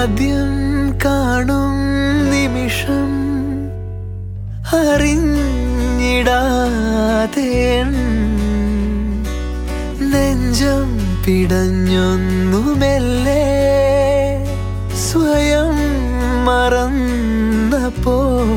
ആദ്യം കാണും നിമിഷം അറിഞ്ഞിടാതെ എൻ നെഞ്ചം പിടഞ്ഞൊന്നുമെല്ലേ സ്വയം മറന്നപ്പോ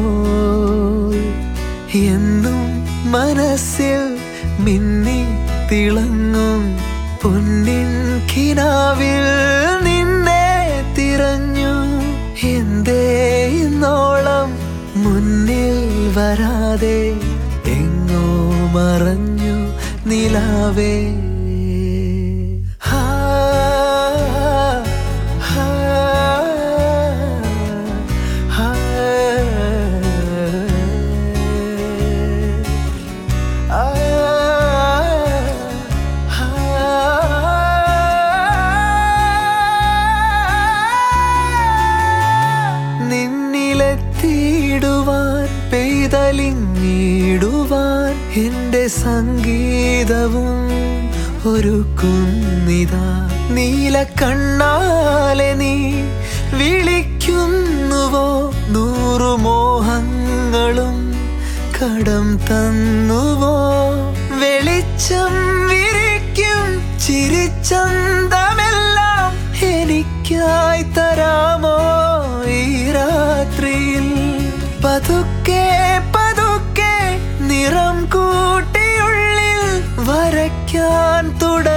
എന്നും മനസ്സിൽ മിന്നി തിളങ്ങും പൊന്നിൻ കിനാവിൽ നിന്നെ തിരഞ്ഞു എന്തേ ഇന്നോളം മുന്നിൽ വരാതെ എങ്ങോ മറഞ്ഞു നിലാവേ ഹാ, ഹാ, ഹാ, ആ, നിന്നിലെത്തിയിടുവാൻ പെയ്തലിങ്ങിടുവാൻ എന്റെ സംഗീതവും ഒരു കുന്നിതാ നീല കണ്ണാലെ നീ വിളിക്കുന്നുവോ നൂറു മോഹങ്ങളും കടം തന്നുവോ വെളിച്ചം വിരിക്കും ചിരിച്ചന്തമെല്ലാം എനിക്കായി തരാമോ ഈ രാത്രിയിൽ പതുക്കെ പതുക്കെ നിറം കൂട്ടിയുള്ളിൽ വരയ്ക്കാൻ തുടങ്ങി